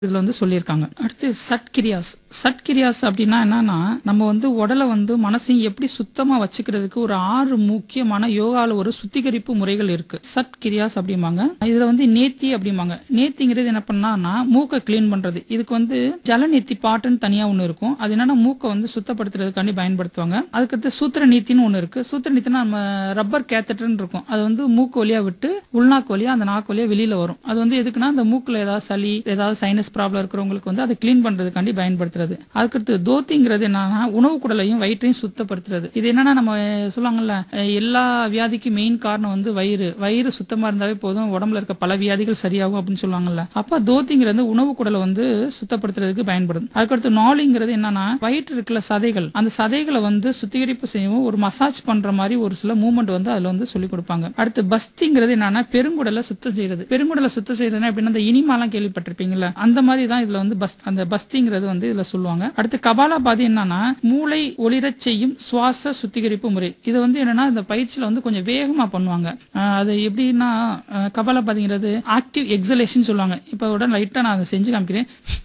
இதுல வந்து சொல்லியிருக்காங்க அடுத்து சட்கிரியாஸ் சட்கிரியாஸ் அப்படின்னா என்னன்னா நம்ம வந்து உடலை வந்து மனசையும் எப்படி சுத்தமா வச்சுக்கிறதுக்கு ஒரு ஆறு முக்கியமான யோகால ஒரு சுத்திகரிப்பு முறைகள் இருக்கு சட்கிரியாஸ் அப்படிம்பாங்க இதுல வந்து நேத்தி அப்படிம்பாங்க நேத்திங்கிறது என்ன பண்ணான்னா மூக்கை கிளீன் பண்றது இதுக்கு வந்து ஜலநேத்தி பாட்டுன்னு தனியா ஒண்ணு இருக்கும் அது என்னன்னா மூக்கை வந்து சுத்தப்படுத்துறதுக்காண்டி பயன்படுத்துவாங்க அதுக்கடுத்து சூத்திர நீத்தின்னு ஒண்ணு இருக்கு சூத்திர நீத்தினா நம்ம ரப்பர் கேத்தட்டர்னு இருக்கும் அது வந்து மூக்கு வழியா விட்டு உள்நாக்கு வழியா அந்த நாக்கு வழியா வெளியில வரும் அது வந்து எதுக்குன்னா அந்த மூக்குல ஏதாவது சளி ஏதாவது சைனஸ் ப்ராப்ளம் இருக்கிறவங்களுக்கு வந்து அதை கிளீன் பண்றதுக்காண்டி பயன்படுத்துறது அதுக்கடுத்து தோத்திங்கிறது என்னன்னா உணவு குடலையும் வயிற்றையும் சுத்தப்படுத்துறது இது என்னன்னா நம்ம சொல்லுவாங்கல்ல அஹ் எல்லா வியாதிக்கும் மெயின் காரணம் வந்து வயிறு வயிறு சுத்தமா இருந்தாவே போதும் உடம்புல இருக்க பல வியாதிகள் சரியாகும் அப்படின்னு சொல்லுவாங்கல்ல அப்ப தோத்திங்கிறது உணவு குடலை வந்து சுத்தப்படுத்துறதுக்கு பயன்படும் அதுக்கடுத்து நாளிங்கிறது என்னன்னா வயிற்று இருக்கிற சதைகள் அந்த சதைகளை வந்து சுத்திகரிப்பு செய்யவும் ஒரு மசாஜ் பண்ற மாதிரி ஒரு சில மூமெண்ட் வந்து அதுல வந்து சொல்லி கொடுப்பாங்க அடுத்து பஸ்திங்கிறது என்னன்னா பெருங்குடலை சுத்தம் செய்யறது பெருங்குடலை சுத்தம் செய்யறதுன்னா எப்படின்னா அந்த இனிமாலாம் கேள்விப்பட்டிருப்பீங்கல்ல அந்த மாதிரி தான் இதுல வந்து பஸ் அந்த பஸ்திங்கிறது வந்து இதுல சொல்லுவாங்க அடுத்து கபாலபாதி என்னன்னா மூளை ஒளிரச் செய்யும் சுவாச சுத்திகரிப்பு முறை இது வந்து என்னன்னா இந்த பயிற்சியில வந்து கொஞ்சம் வேகமா பண்ணுவாங்க ஆஹ் அது எப்படின்னா ஆஹ் கபாலபாதிங்கிறது ஆக்டிவ் எக்ஸலேஷன் சொல்லுவாங்க இப்ப உடனே லைட்டா நான் அதை செஞ்சு காமிக்கிறேன்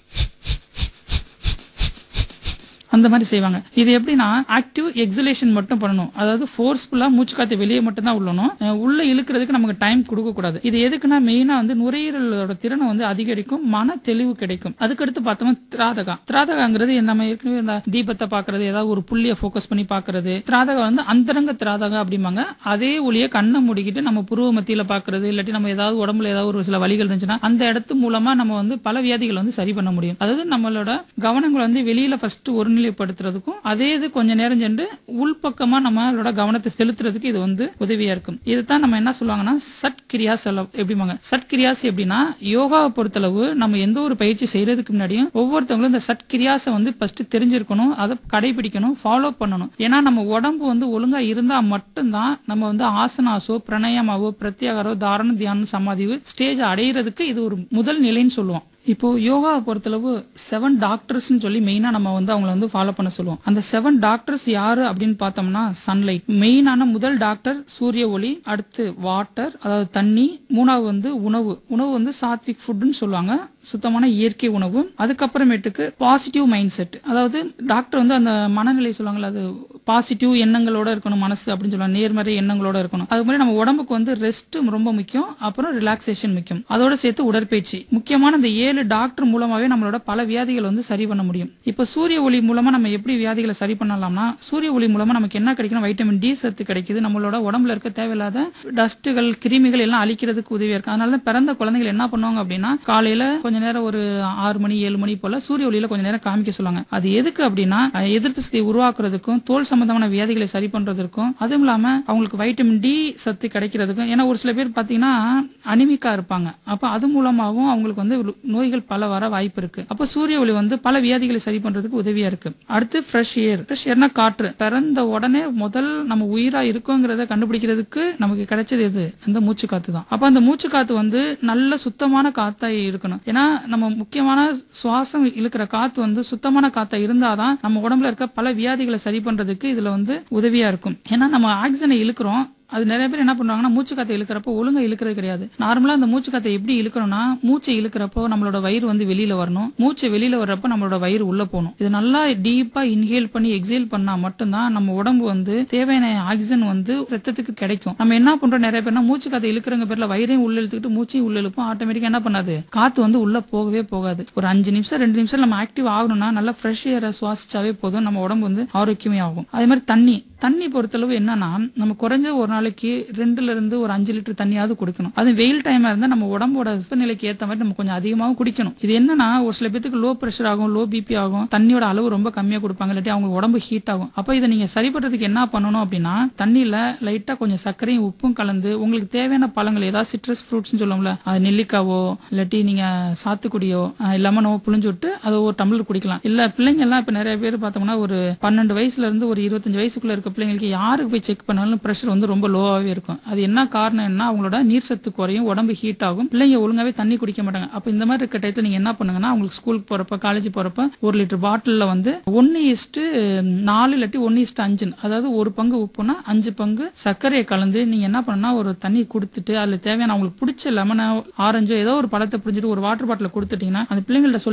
அந்த மாதிரி செய்வாங்க இது எப்படின்னா ஆக்டிவ் எக்ஸலேஷன் மட்டும் பண்ணணும் அதாவது ஃபோர்ஸ்ஃபுல்லா மூச்சு காத்து வெளியே மட்டும் தான் உள்ளணும் அஹ் உள்ள இழுக்கிறதுக்கு நமக்கு டைம் கொடுக்க கூடாது இது எதுக்குன்னா மெயினா வந்து நுரையீரலோட திறனை வந்து அதிகரிக்கும் மன தெளிவு கிடைக்கும் அதுக்கடுத்து பார்த்தோம்னா திராதகா திராதகாங்கிறது நம்ம ஏற்கனவே இந்த தீபத்தை பாக்குறது ஏதாவது ஒரு புள்ளிய ஃபோக்கஸ் பண்ணி பாக்குறது திராதகா வந்து அந்தரங்க திராதகா அப்படிம்பாங்க அதே ஒளிய கண்ணை மூடிக்கிட்டு நம்ம புருவ மத்தியில பாக்குறது இல்லாட்டி நம்ம ஏதாவது உடம்புல ஏதாவது ஒரு சில வலிகள் இருந்துச்சுன்னா அந்த இடத்து மூலமா நம்ம வந்து பல வியாதிகள் வந்து சரி பண்ண முடியும் அதாவது நம்மளோட கவனங்கள் வந்து வெளியில ஃபர்ஸ்ட் ஒருநிலைப்படுத்துறதுக்கும் அதே இது கொஞ்ச நேரம் சென்று உள்பக்கமா நம்மளோட கவனத்தை செலுத்துறதுக்கு இது வந்து உதவியா இருக்கும் இதுதான் நம்ம என்ன சொல்லுவாங்கன்னா சட் கிரியாஸ் எல்லாம் எப்படிமாங்க சட் கிரியாஸ் எப்படின்னா யோகாவை பொறுத்தளவு நம்ம எந்த ஒரு பயிற்சி செய்யறதுக்கு முன்னாடியும் ஒவ்வொருத்தவங்களும் இந்த சட் கிரியாஸை வந்து ஃபர்ஸ்ட் தெரிஞ்சிருக்கணும் அதை கடைபிடிக்கணும் ஃபாலோ பண்ணணும் ஏன்னா நம்ம உடம்பு வந்து ஒழுங்கா இருந்தா மட்டும்தான் நம்ம வந்து ஆசனாசோ பிரணயமாவோ பிரத்யாகாரோ தாரண தியானம் சமாதிவு ஸ்டேஜ் அடையிறதுக்கு இது ஒரு முதல் நிலைன்னு சொல்லுவோம் இப்போ யோகாவை பொறுத்தளவு செவன் டாக்டர்ஸ் சொல்லி மெயினா நம்ம வந்து அவங்கள வந்து ஃபாலோ பண்ண சொல்லுவோம் அந்த செவன் டாக்டர்ஸ் யாரு அப்படின்னு பார்த்தோம்னா சன்லைட் மெயினான முதல் டாக்டர் சூரிய ஒளி அடுத்து வாட்டர் அதாவது தண்ணி மூணாவது வந்து உணவு உணவு வந்து சாத்விக் ஃபுட்னு சொல்லுவாங்க சுத்தமான இயற்கை உணவு அதுக்கப்புறமேட்டுக்கு பாசிட்டிவ் மைண்ட் செட் அதாவது டாக்டர் வந்து அந்த மனநிலை சொல்லுவாங்கல்ல அது பாசிட்டிவ் எண்ணங்களோட இருக்கணும் மனசு அப்படின்னு சொல்லுவாங்க நேர்மறை எண்ணங்களோட இருக்கணும் அது மாதிரி நம்ம உடம்புக்கு வந்து ரெஸ்ட் ரொம்ப முக்கியம் அப்புறம் ரிலாக்ஸேஷன் முக்கியம் அதோட சேர்த்து உடற்பயிற்சி முக்கியமான இந்த ஏழு டாக்டர் மூலமாவே நம்மளோட பல வியாதிகள் வந்து சரி பண்ண முடியும் இப்ப சூரிய ஒளி மூலமா நம்ம எப்படி வியாதிகளை சரி பண்ணலாம்னா சூரிய ஒளி மூலமா நமக்கு என்ன கிடைக்கும் வைட்டமின் டி சத்து கிடைக்குது நம்மளோட உடம்புல இருக்க தேவையில்லாத டஸ்ட்டுகள் கிருமிகள் எல்லாம் அழிக்கிறதுக்கு உதவியா இருக்கு அதனால தான் பிறந்த குழந்தைகள் என்ன பண்ணுவாங்க அப்படின்னா காலையில கொஞ்ச நேரம் ஒரு ஆறு மணி ஏழு மணி போல சூரிய ஒளியில கொஞ்ச நேரம் காமிக்க சொல்லுவாங்க அது எதுக்கு அப்படின்னா அஹ், எதிர்ப்பு சக்தியை உருவாக்குறதுக்கும் தோல் சம்பந்தமான வியாதிகளை சரி பண்றதுக்கும் அதுவும் இல்லாம அவங்களுக்கு வைட்டமின் டி சத்து கிடைக்கிறதுக்கும் ஏன்னா ஒரு சில பேர் பாத்தீங்கன்னா அனிமிக்கா இருப்பாங்க அப்ப அது மூலமாவும் அவங்களுக்கு வந்து நோய்கள் பல வர வாய்ப்பு இருக்கு அப்ப சூரிய ஒளி வந்து பல வியாதிகளை சரி பண்றதுக்கு உதவியா இருக்கு அடுத்து ஃப்ரெஷ் ஏர் ஃப்ரெஷ் ஏர்னா காற்று பிறந்த உடனே முதல் நம்ம உயிரா இருக்கோங்கிறத கண்டுபிடிக்கிறதுக்கு நமக்கு கிடைச்சது எது அந்த மூச்சு காத்து தான் அப்ப அந்த மூச்சு காத்து வந்து நல்ல சுத்தமான காத்தா இருக்கணும் ஏன்னா நம்ம முக்கியமான சுவாசம் இழுக்கிற காத்து வந்து சுத்தமான காத்தா இருந்தாதான் நம்ம உடம்புல இருக்க பல வியாதிகளை சரி பண்றதுக்கு இதுல வந்து உதவியா இருக்கும் ஏன்னா நம்ம ஆக்சிஜனை இழுக்கிறோம் அது நிறைய பேர் என்ன பண்ணுவாங்கன்னா மூச்சு காத்தை இழுக்கிறப்போ ஒழுங்கா இழுக்கிறது கிடையாது நார்மலா அந்த மூச்சு காத்தை எப்படி இழுக்கணும்னா மூச்சை இழுக்கிறப்போ நம்மளோட வயிறு வந்து வெளியில வரணும் மூச்சை வெளியில வர்றப்போ நம்மளோட வயிறு உள்ள போகணும் இது நல்லா டீப்பா இன்ஹேல் பண்ணி எக்ஸேல் பண்ணா மட்டும்தான் நம்ம உடம்பு வந்து தேவையான ஆக்சிஜன் வந்து ரத்தத்துக்கு கிடைக்கும் நம்ம என்ன பண்றோம் நிறைய பேர்னா மூச்சு காத்தை இழுக்கிறவங்க பேர்ல வயிறையும் உள்ள இழுத்துக்கிட்டு மூச்சையும் உள்ள இழுப்போம் ஆட்டோமேட்டிக்கா என்ன பண்ணாது காத்து வந்து உள்ள போகவே போகாது ஒரு அஞ்சு நிமிஷம் ரெண்டு நிமிஷம் நம்ம ஆக்டிவ் ஆகணும்னா நல்லா ஃப்ரெஷ் ஏரை சுவாசிச்சாவே போதும் நம்ம உடம்பு வந்து ஆரோக்கியமே ஆகும் அதே மாதிரி தண்ணி தண்ணி பொறுத்தளவு என்னன்னா நம்ம குறைஞ்ச ஒரு நாளைக்கு ரெண்டுல இருந்து ஒரு அஞ்சு லிட்டர் தண்ணியாவது குடிக்கணும் அது வெயில் டைமா இருந்தா நம்ம உடம்போட வெப்பநிலைக்கு ஏத்த மாதிரி நம்ம கொஞ்சம் அதிகமாகவும் குடிக்கணும் இது என்னன்னா ஒரு சில பேத்துக்கு லோ பிரஷர் ஆகும் லோ பிபி ஆகும் தண்ணியோட அளவு ரொம்ப கம்மியா கொடுப்பாங்க இல்லாட்டி அவங்க உடம்பு ஹீட் ஆகும் அப்ப இதை நீங்க சரி பண்றதுக்கு என்ன பண்ணணும் அப்படின்னா தண்ணியில லைட்டா கொஞ்சம் சர்க்கரையும் உப்பும் கலந்து உங்களுக்கு தேவையான பழங்கள் ஏதாவது சிட்ரஸ் ஃப்ரூட்ஸ் சொல்லுவோம்ல அது நெல்லிக்காவோ இல்லாட்டி நீங்க சாத்துக்குடியோ அஹ் லெமனோ புளிஞ்சு விட்டு அதை ஒரு டம்ளர் குடிக்கலாம் இல்ல பிள்ளைங்க எல்லாம் இப்ப நிறைய பேர் பார்த்தோம்னா ஒரு பன்னெண்டு வயசுல இருந்து ஒரு இருபத்தஞ்சு வயசுக்குள்ள இருக்க பிள்ளைங்களுக்கு யாருக்கு போய் செக் பண்ணாலும் பிரஷர் வந்து ரொம்ப லோவாவே இருக்கும் அது என்ன காரணம் என்ன அவங்களோட நீர் சத்து குறையும் உடம்பு ஹீட் ஆகும் பிள்ளைங்க ஒழுங்காவே தண்ணி குடிக்க மாட்டாங்க அப்ப இந்த மாதிரி இருக்க டயத்துல நீங்க என்ன பண்ணுங்கன்னா அவங்களுக்கு ஸ்கூலுக்கு போறப்ப காலேஜ் போறப்ப ஒரு லிட்டர் பாட்டில்ல வந்து ஒன்னு இஸ்ட்டு நாலு இல்லாட்டி ஒன்னு இஸ்ட்டு அஞ்சு அதாவது ஒரு பங்கு உப்புனா அஞ்சு பங்கு சர்க்கரையை கலந்து நீங்க என்ன பண்ணா ஒரு தண்ணி கொடுத்துட்டு அதுல தேவையான அவங்களுக்கு பிடிச்ச லெமனோ ஆரஞ்சோ ஏதோ ஒரு பழத்தை பிடிச்சிட்டு ஒரு வாட்டர் பாட்டில கொடுத்துட்டீங்கன்னா அந்த பிள்ளைங்கள்ட்ட சொல்லி